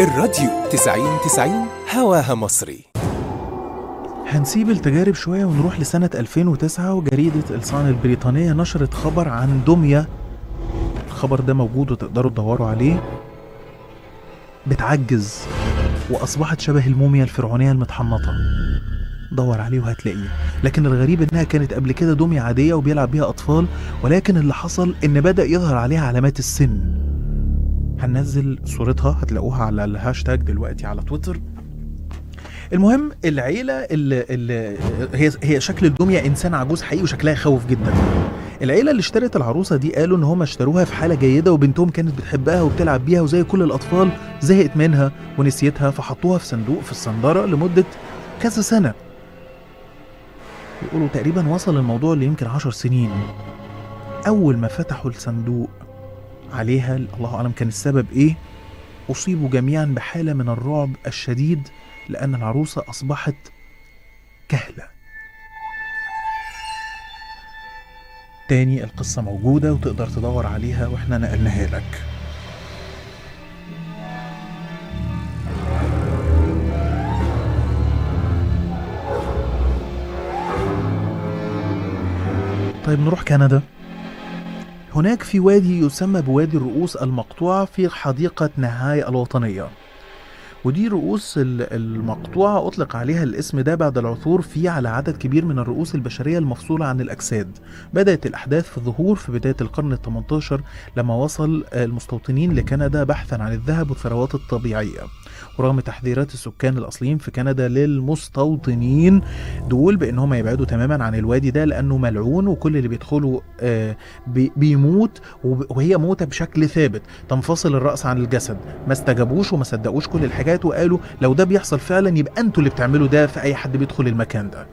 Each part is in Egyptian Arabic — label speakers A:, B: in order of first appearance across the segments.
A: الراديو 90 90 هواها مصري
B: هنسيب التجارب شوية ونروح لسنة 2009 وجريدة الصان البريطانية نشرت خبر عن دمية الخبر ده موجود وتقدروا تدوروا عليه بتعجز وأصبحت شبه الموميا الفرعونية المتحنطة دور عليه وهتلاقيه لكن الغريب انها كانت قبل كده دمية عادية وبيلعب بيها أطفال ولكن اللي حصل ان بدأ يظهر عليها علامات السن هننزل صورتها هتلاقوها على الهاشتاج دلوقتي على تويتر المهم العيله اللي, اللي هي هي شكل الدميه انسان عجوز حقيقي وشكلها يخوف جدا العيله اللي اشترت العروسه دي قالوا ان هم اشتروها في حاله جيده وبنتهم كانت بتحبها وبتلعب بيها وزي كل الاطفال زهقت منها ونسيتها فحطوها في صندوق في الصنداره لمده كذا سنه يقولوا تقريبا وصل الموضوع ليمكن عشر سنين اول ما فتحوا الصندوق عليها الله اعلم كان السبب ايه اصيبوا جميعا بحاله من الرعب الشديد لأن العروسة أصبحت كهلة تاني القصة موجودة وتقدر تدور عليها وإحنا نقلناها لك طيب نروح كندا هناك في وادي يسمى بوادي الرؤوس المقطوعة في حديقة نهاية الوطنية ودي رؤوس المقطوعة أطلق عليها الاسم ده بعد العثور فيه على عدد كبير من الرؤوس البشرية المفصولة عن الأجساد بدأت الأحداث في الظهور في بداية القرن ال 18 لما وصل المستوطنين لكندا بحثا عن الذهب والثروات الطبيعية ورغم تحذيرات السكان الأصليين في كندا للمستوطنين دول بأنهم يبعدوا تماما عن الوادي ده لأنه ملعون وكل اللي بيدخلوا بيموت وهي موتة بشكل ثابت تنفصل الرأس عن الجسد ما استجابوش وما صدقوش كل الحاجات وقالوا لو ده بيحصل فعلا يبقى انتوا اللي بتعملوا ده في أي حد بيدخل المكان ده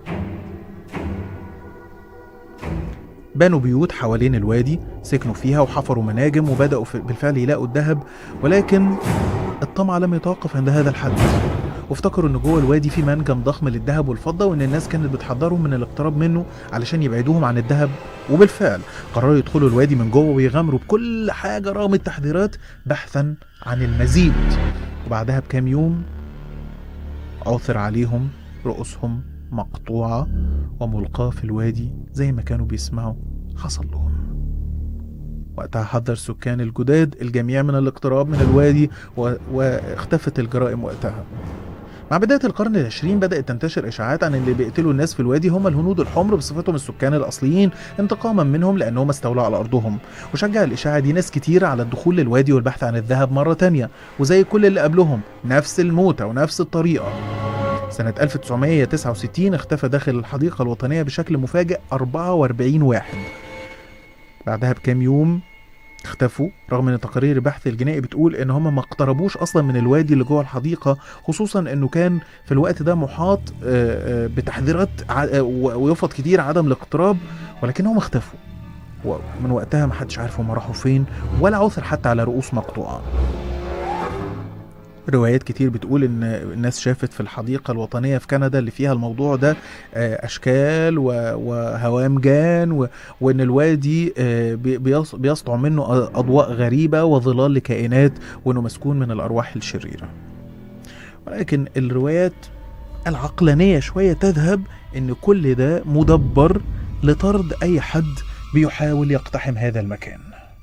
B: بنوا بيوت حوالين الوادي سكنوا فيها وحفروا مناجم وبدأوا بالفعل يلاقوا الذهب ولكن الطمع لم يتوقف عند هذا الحد وافتكروا ان جوه الوادي في منجم ضخم للذهب والفضه وان الناس كانت بتحضرهم من الاقتراب منه علشان يبعدوهم عن الذهب وبالفعل قرروا يدخلوا الوادي من جوه ويغامروا بكل حاجه رغم التحذيرات بحثا عن المزيد وبعدها بكام يوم عثر عليهم رؤوسهم مقطوعه وملقاه في الوادي زي ما كانوا بيسمعوا حصل لهم وقتها حذر سكان الجداد الجميع من الاقتراب من الوادي و... واختفت الجرائم وقتها مع بداية القرن العشرين بدأت تنتشر إشاعات عن اللي بيقتلوا الناس في الوادي هم الهنود الحمر بصفتهم السكان الأصليين انتقاما منهم لأنهم استولوا على أرضهم وشجع الإشاعة دي ناس كتير على الدخول للوادي والبحث عن الذهب مرة تانية وزي كل اللي قبلهم نفس الموتة ونفس الطريقة سنة 1969 اختفى داخل الحديقة الوطنية بشكل مفاجئ 44 واحد بعدها بكام يوم اختفوا رغم ان تقارير البحث الجنائي بتقول ان هم ما اقتربوش اصلا من الوادي اللي جوه الحديقه خصوصا انه كان في الوقت ده محاط بتحذيرات ويفض كتير عدم الاقتراب ولكنهم اختفوا ومن وقتها ما حدش عارف هم راحوا فين ولا عثر حتى على رؤوس مقطوعه روايات كتير بتقول ان الناس شافت في الحديقة الوطنية في كندا اللي فيها الموضوع ده اشكال وهوام جان وان الوادي بيسطع منه اضواء غريبة وظلال لكائنات وانه مسكون من الارواح الشريرة ولكن الروايات العقلانية شوية تذهب ان كل ده مدبر لطرد اي حد بيحاول يقتحم هذا المكان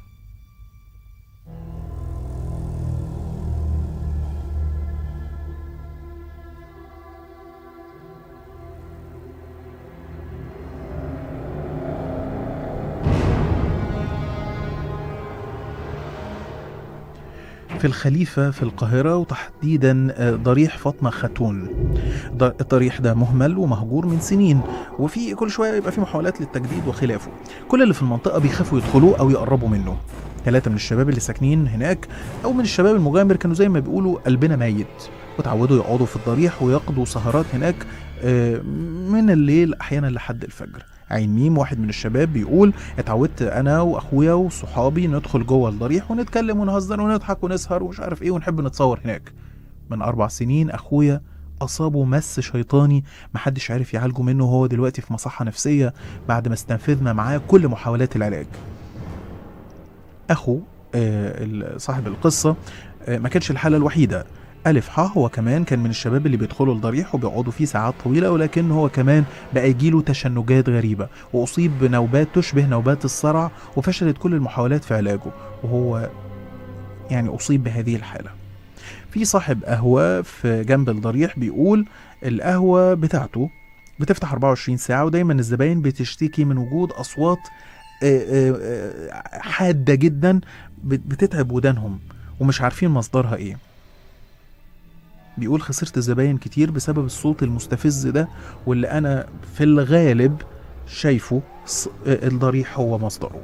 B: في الخليفة في القاهرة وتحديدا ضريح فاطمة خاتون الضريح ده مهمل ومهجور من سنين وفي كل شوية يبقى في محاولات للتجديد وخلافه كل اللي في المنطقة بيخافوا يدخلوه أو يقربوا منه ثلاثة من الشباب اللي ساكنين هناك أو من الشباب المغامر كانوا زي ما بيقولوا قلبنا ميت وتعودوا يقعدوا في الضريح ويقضوا سهرات هناك من الليل أحيانا لحد الفجر عين ميم واحد من الشباب بيقول اتعودت انا واخويا وصحابي ندخل جوه الضريح ونتكلم ونهزر ونضحك ونسهر ومش عارف ايه ونحب نتصور هناك من اربع سنين اخويا اصابه مس شيطاني محدش عارف يعالجه منه وهو دلوقتي في مصحه نفسيه بعد ما استنفذنا معاه كل محاولات العلاج اخو آه صاحب القصه آه ما كانش الحاله الوحيده ألف ح هو كمان كان من الشباب اللي بيدخلوا الضريح وبيقعدوا فيه ساعات طويلة ولكن هو كمان بقى يجيله تشنجات غريبة وأصيب بنوبات تشبه نوبات الصرع وفشلت كل المحاولات في علاجه وهو يعني أصيب بهذه الحالة في صاحب قهوة في جنب الضريح بيقول القهوة بتاعته بتفتح 24 ساعة ودايما الزباين بتشتكي من وجود أصوات آه، آه، آه، حادة جدا بت- بتتعب ودانهم ومش عارفين مصدرها ايه بيقول خسرت زباين كتير بسبب الصوت المستفز ده واللي انا في الغالب شايفه ص- آه، الضريح هو مصدره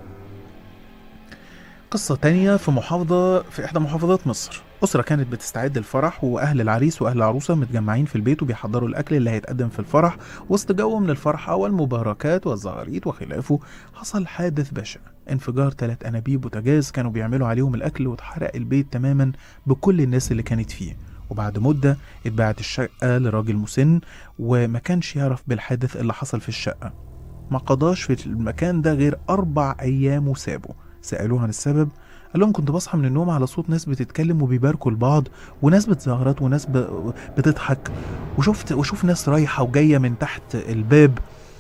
B: قصة تانية في محافظة في إحدى محافظات مصر أسرة كانت بتستعد للفرح وأهل العريس وأهل العروسة متجمعين في البيت وبيحضروا الأكل اللي هيتقدم في الفرح وسط جو من الفرحة والمباركات والزغاريط وخلافه حصل حادث بشع انفجار ثلاث أنابيب بوتاجاز كانوا بيعملوا عليهم الأكل واتحرق البيت تماما بكل الناس اللي كانت فيه وبعد مدة اتباعت الشقة لراجل مسن وما كانش يعرف بالحادث اللي حصل في الشقة ما قضاش في المكان ده غير أربع أيام وسابه سألوه عن السبب قال لهم كنت بصحى من النوم على صوت ناس بتتكلم وبيباركوا لبعض وناس بتزغرط وناس ب... بتضحك وشفت وشوف ناس رايحة وجاية من تحت الباب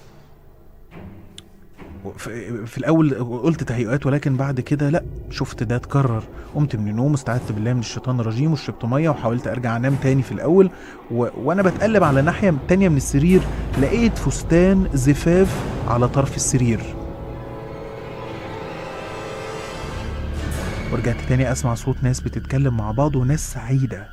B: في, في الأول قلت تهيؤات ولكن بعد كده لا شفت ده اتكرر قمت من النوم استعذت بالله من الشيطان الرجيم وشربت مية وحاولت أرجع أنام تاني في الأول و... وأنا بتقلب على ناحية تانية من السرير لقيت فستان زفاف على طرف السرير ورجعت تاني اسمع صوت ناس بتتكلم مع بعض وناس سعيدة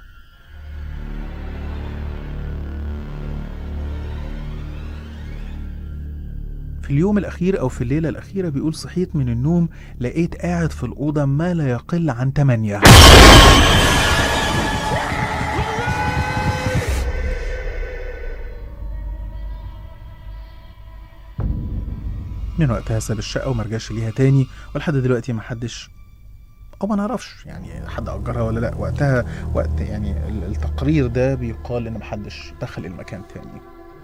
B: في اليوم الأخير أو في الليلة الأخيرة بيقول صحيت من النوم لقيت قاعد في الأوضة ما لا يقل عن تمانية من وقتها ساب الشقة وما رجعش ليها تاني ولحد دلوقتي ما حدش او ما نعرفش يعني حد اجرها ولا لا وقتها وقت يعني ال- التقرير ده بيقال ان محدش دخل المكان تاني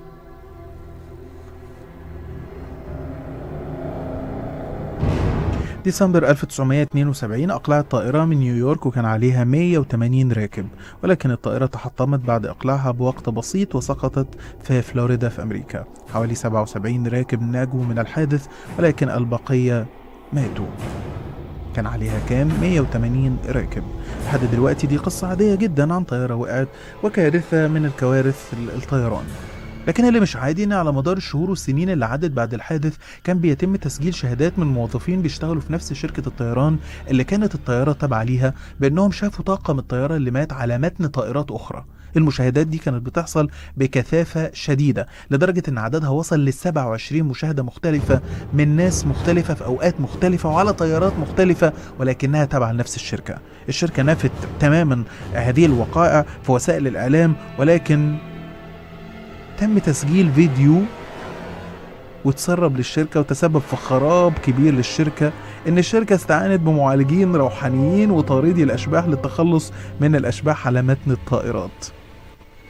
B: ديسمبر 1972 أقلعت طائرة من نيويورك وكان عليها 180 راكب ولكن الطائرة تحطمت بعد إقلاعها بوقت بسيط وسقطت في فلوريدا في أمريكا حوالي 77 راكب نجوا من الحادث ولكن البقية ماتوا كان عليها كام 180 راكب لحد دلوقتي دي قصة عادية جدا عن طيارة وقعت وكارثة من الكوارث ال- الطيران لكن اللي مش عادي ان على مدار الشهور والسنين اللي عدت بعد الحادث كان بيتم تسجيل شهادات من موظفين بيشتغلوا في نفس شركة الطيران اللي كانت الطيارة تابعة ليها بانهم شافوا طاقم الطيارة اللي مات على متن طائرات اخرى المشاهدات دي كانت بتحصل بكثافة شديدة لدرجة ان عددها وصل ل 27 مشاهدة مختلفة من ناس مختلفة في اوقات مختلفة وعلى طيارات مختلفة ولكنها تابعة لنفس الشركة الشركة نفت تماما هذه الوقائع في وسائل الاعلام ولكن تم تسجيل فيديو وتسرب للشركة وتسبب في خراب كبير للشركة إن الشركة استعانت بمعالجين روحانيين وطاردي الأشباح للتخلص من الأشباح على متن الطائرات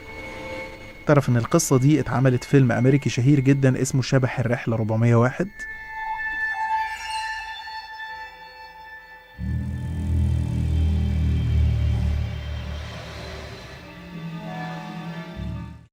B: تعرف إن القصة دي اتعملت فيلم أمريكي شهير جدا اسمه شبح الرحلة 401